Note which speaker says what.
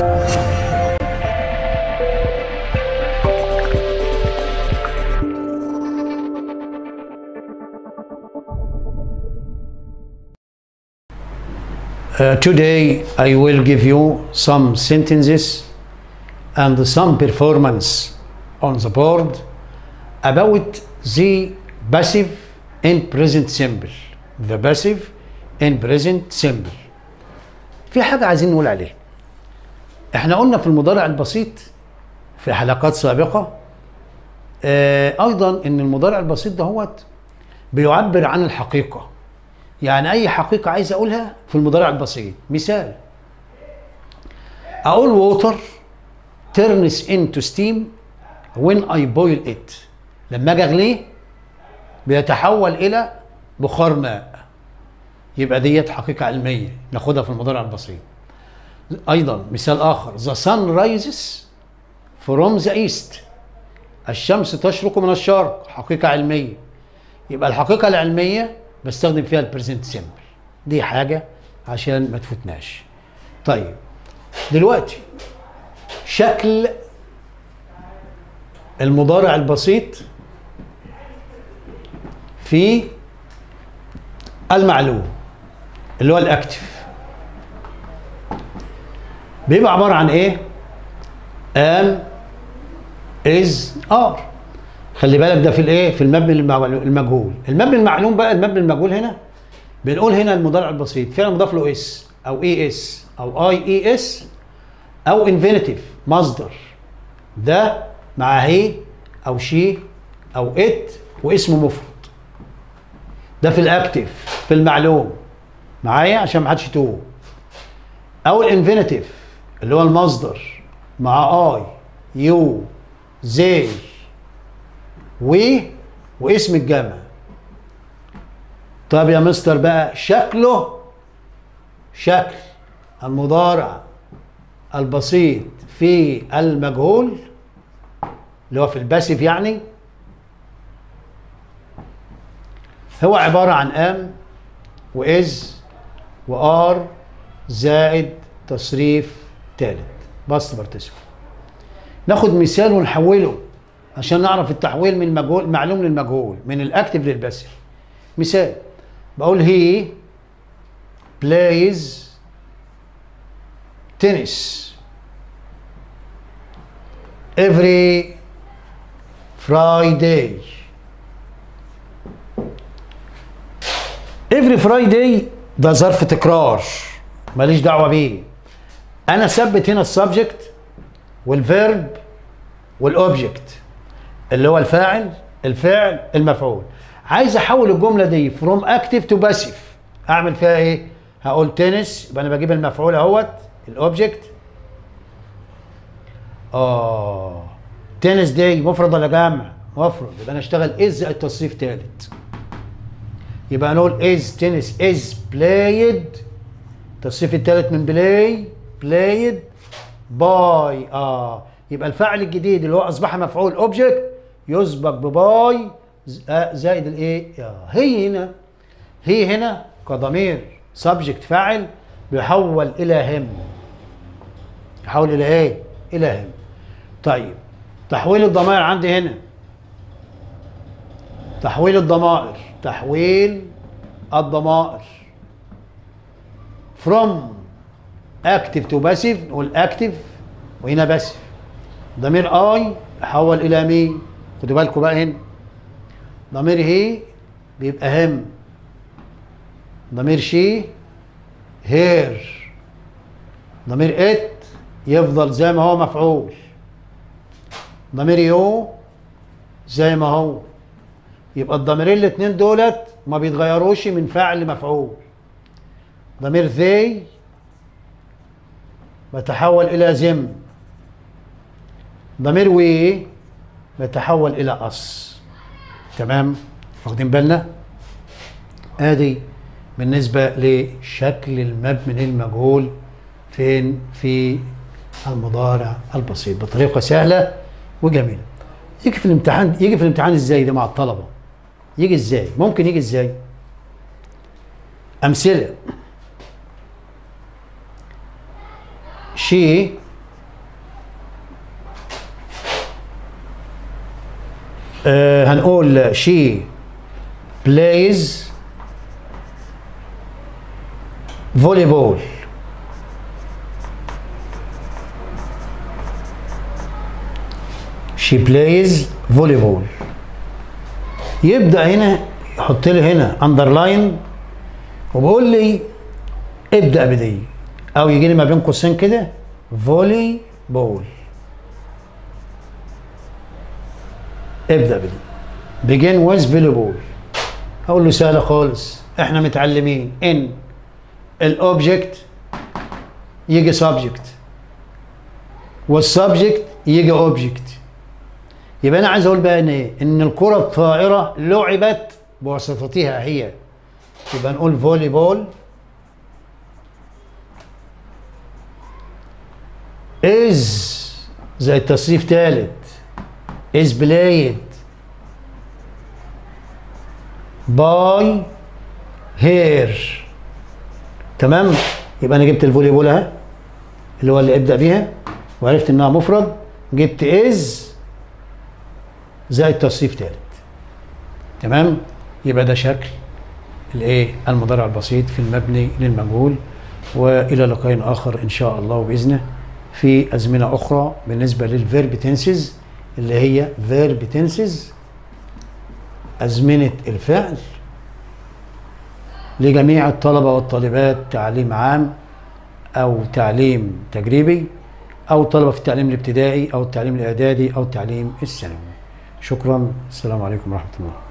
Speaker 1: Uh, today I will give you some sentences and some performance on the board about the passive in present simple the passive in present simple في حاجة عايزين نقول عليها احنا قلنا في المضارع البسيط في حلقات سابقة آه ايضا ان المضارع البسيط دهوت بيعبر عن الحقيقة يعني اي حقيقة عايز اقولها في المضارع البسيط مثال اقول water turns into steam when I boil it لما اجي اغليه بيتحول الى بخار ماء يبقى ديت حقيقة علمية ناخدها في المضارع البسيط ايضا مثال اخر the sun rises from the east الشمس تشرق من الشرق حقيقة علمية يبقى الحقيقة العلمية بستخدم فيها البريزنت سيمبل دي حاجة عشان ما تفوتناش طيب دلوقتي شكل المضارع البسيط في المعلوم اللي هو الاكتف بيبقى عباره عن ايه ام از ار خلي بالك ده في الايه في المبني المجهول المبني المعلوم بقى المبني المجهول هنا بنقول هنا المضارع البسيط فعل مضاف له اس او اي اس او اي اي اس او انفينيتيف مصدر ده مع هي او شي او ات واسمه مفرد ده في الاكتف في المعلوم معايا عشان ما حدش يتوه او الانفينيتيف اللي هو المصدر مع اي يو زي و واسم الجمع طب يا مستر بقى شكله شكل المضارع البسيط في المجهول اللي هو في الباسيف يعني هو عبارة عن ام واز وار زائد تصريف ثالث باست بارتيسيبل ناخد مثال ونحوله عشان نعرف التحويل من المجهول معلوم للمجهول من الاكتف للباسيف مثال بقول هي plays tennis every Friday every Friday ده ظرف تكرار ماليش دعوه بيه انا ثبت هنا السبجكت والفيرب والاوبجكت اللي هو الفاعل الفعل المفعول عايز احول الجمله دي فروم اكتف تو باسيف اعمل فيها ايه هقول تنس يبقى انا بجيب المفعول اهوت الاوبجكت اه تنس دي مفرد ولا جمع مفرد يبقى انا اشتغل از التصريف ثالث يبقى نقول از تنس از بلايد التصريف الثالث من بلاي بلايد باي اه يبقى الفاعل الجديد اللي هو اصبح مفعول اوبجكت يسبق بباي زائد الايه هي هنا هي هنا كضمير سبجكت فاعل بيحول الى هم يحول الى ايه الى هم طيب تحويل الضمائر عندي هنا تحويل الضمائر تحويل الضمائر from active to passive نقول active وهنا باسيف ضمير اي يحول الى مين خدوا بالكم بقى هنا ضمير هي بيبقى هم ضمير شي هير ضمير ات يفضل زي ما هو مفعول ضمير يو زي ما هو يبقى الضميرين الاثنين دولت ما بيتغيروش من فاعل لمفعول ضمير ذي بتحول الى زم ضمير وي بيتحول الى اس تمام واخدين بالنا ادي بالنسبه لشكل المبني المجهول فين في المضارع البسيط بطريقه سهله وجميله يجي في الامتحان يجي في الامتحان ازاي ده مع الطلبه يجي ازاي ممكن يجي ازاي امثله she آه هنقول she plays volleyball she plays volleyball يبدا هنا يحط لي هنا اندرلاين وبيقول لي ابدا بدي او يجي لي ما بين قوسين كده فولي بول ابدا بدي begin with volleyball هقول له سهله خالص احنا متعلمين ان الاوبجكت يجي سبجكت والسبجكت يجي اوبجكت يبقى انا عايز اقول بقى ان ايه ان الكره الطائره لعبت بواسطتها هي يبقى نقول فولي بول is زي التصريف ثالث is played by her تمام يبقى انا جبت الفولي بول اهي اللي هو اللي ابدا بيها وعرفت انها مفرد جبت از زي التصريف ثالث تمام يبقى ده شكل الايه المضارع البسيط في المبني للمجهول والى لقاء اخر ان شاء الله باذنه في ازمنه اخرى بالنسبه للفيرب تنسز اللي هي فيرب تنسز ازمنه الفعل لجميع الطلبه والطالبات تعليم عام او تعليم تجريبي او طلبه في التعليم الابتدائي او التعليم الاعدادي او التعليم الثانوي شكرا السلام عليكم ورحمه الله